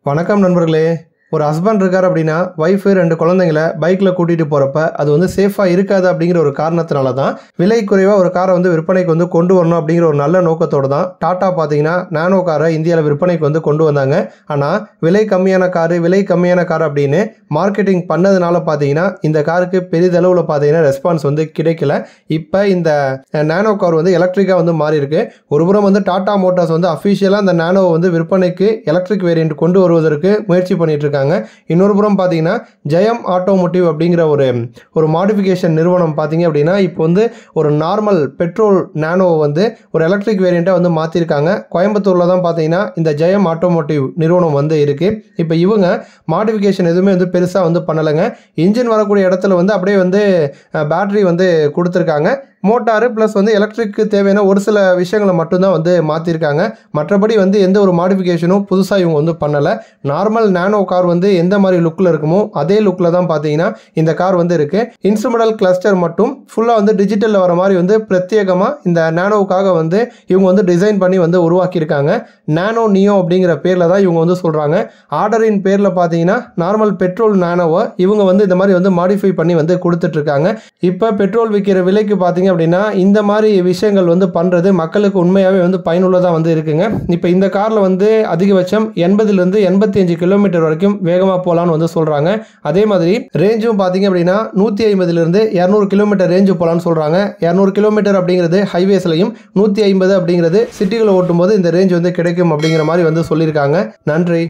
வணக்கம் நண்பர்களே ஒரு ஹஸ்பண்ட் இருக்கார் அப்படின்னா ஒய்ஃபு ரெண்டு குழந்தைங்கள பைக்கில் கூட்டிகிட்டு போகிறப்ப அது வந்து சேஃபாக இருக்காது அப்படிங்கிற ஒரு காரணத்தினால தான் விலை குறைவாக ஒரு காரை வந்து விற்பனைக்கு வந்து கொண்டு வரணும் அப்படிங்கிற ஒரு நல்ல நோக்கத்தோடு தான் டாட்டா பார்த்தீங்கன்னா நானோ காரை இந்தியாவில் விற்பனைக்கு வந்து கொண்டு வந்தாங்க ஆனால் விலை கம்மியான காரு விலை கம்மியான கார் அப்படின்னு மார்க்கெட்டிங் பண்ணதுனால பார்த்தீங்கன்னா இந்த காருக்கு பெரிதளவில் பார்த்தீங்கன்னா ரெஸ்பான்ஸ் வந்து கிடைக்கல இப்போ இந்த நானோ கார் வந்து எலக்ட்ரிக்காக வந்து மாறி இருக்கு ஒரு புறம் வந்து டாடா மோட்டார்ஸ் வந்து அஃபிஷியலாக இந்த நானோவை வந்து விற்பனைக்கு எலக்ட்ரிக் வேரியண்ட் கொண்டு வருவதற்கு முயற்சி பண்ணிட்டு இருக்காங்க இன்னொரு புறம் பார்த்தீங்கன்னா ஜெயம் ஆட்டோமோட்டிவ் அப்படிங்கிற ஒரு ஒரு மாடிஃபிகேஷன் நிறுவனம் பார்த்தீங்க அப்படின்னா இப்போ வந்து ஒரு நார்மல் பெட்ரோல் நானோவை வந்து ஒரு எலக்ட்ரிக் வேரியண்ட்டாக வந்து மாற்றிருக்காங்க கோயம்புத்தூரில் தான் பார்த்தீங்கன்னா இந்த ஜெயம் ஆட்டோமோட்டிவ் நிறுவனம் வந்து இருக்குது இப்போ இவங்க மாடிஃபிகேஷன் எதுவுமே வந்து பெருசாக வந்து பண்ணலைங்க இன்ஜின் வரக்கூடிய இடத்துல வந்து அப்படியே வந்து பேட்டரி வந்து கொடுத்துருக்காங்க மோட்டாரு ப்ளஸ் வந்து எலக்ட்ரிக்கு தேவையான ஒரு சில விஷயங்களை மட்டும்தான் வந்து மாற்றிருக்காங்க மற்றபடி வந்து எந்த ஒரு மாடிஃபிகேஷனும் புதுசாக இவங்க வந்து பண்ணலை நார்மல் நானோ கார் வந்து எந்த மாதிரி லுக்கில் இருக்குமோ அதே லுக்கில் தான் பார்த்தீங்கன்னா இந்த கார் வந்து இருக்குது இன்ஸ்ட்ருமெண்டல் கிளஸ்டர் மட்டும் ஃபுல்லாக வந்து டிஜிட்டலில் வர மாதிரி வந்து பிரத்யேகமாக இந்த நானோவுக்காக வந்து இவங்க வந்து டிசைன் பண்ணி வந்து உருவாக்கியிருக்காங்க நானோ நியோ அப்படிங்கிற பேரில் தான் இவங்க வந்து சொல்கிறாங்க ஆர்டரின் பேரில் பார்த்தீங்கன்னா நார்மல் பெட்ரோல் நானோவை இவங்க வந்து இந்த மாதிரி வந்து மாடிஃபை பண்ணி வந்து கொடுத்துட்ருக்காங்க இப்போ பெட்ரோல் விற்கிற விலைக்கு பார்த்தீங்க அப்படின்னா இந்த மாதிரி விஷயங்கள் வந்து பண்ணுறது மக்களுக்கு உண்மையாகவே வந்து பயனுள்ளதாக வந்து இருக்குங்க இப்போ இந்த காரில் வந்து அதிகபட்சம் எண்பதுலேருந்து எண்பத்தி அஞ்சு கிலோமீட்டர் வரைக்கும் வேகமாக போகலான்னு வந்து சொல்கிறாங்க அதே மாதிரி ரேஞ்சும் பார்த்தீங்க அப்படின்னா நூற்றி ஐம்பதுலேருந்து இரநூறு கிலோமீட்டர் ரேஞ்சு போகலான்னு சொல்கிறாங்க இரநூறு கிலோமீட்டர் அப்படிங்கிறது ஹைவேஸ்லையும் நூற்றி ஐம்பது அப்படிங்கிறது சிட்டிகளை ஓட்டும் போது இந்த ரேஞ்ச் வந்து கிடைக்கும் அப்படிங்கிற மாதிரி வந்து சொல்லியிருக்காங்க நன்றி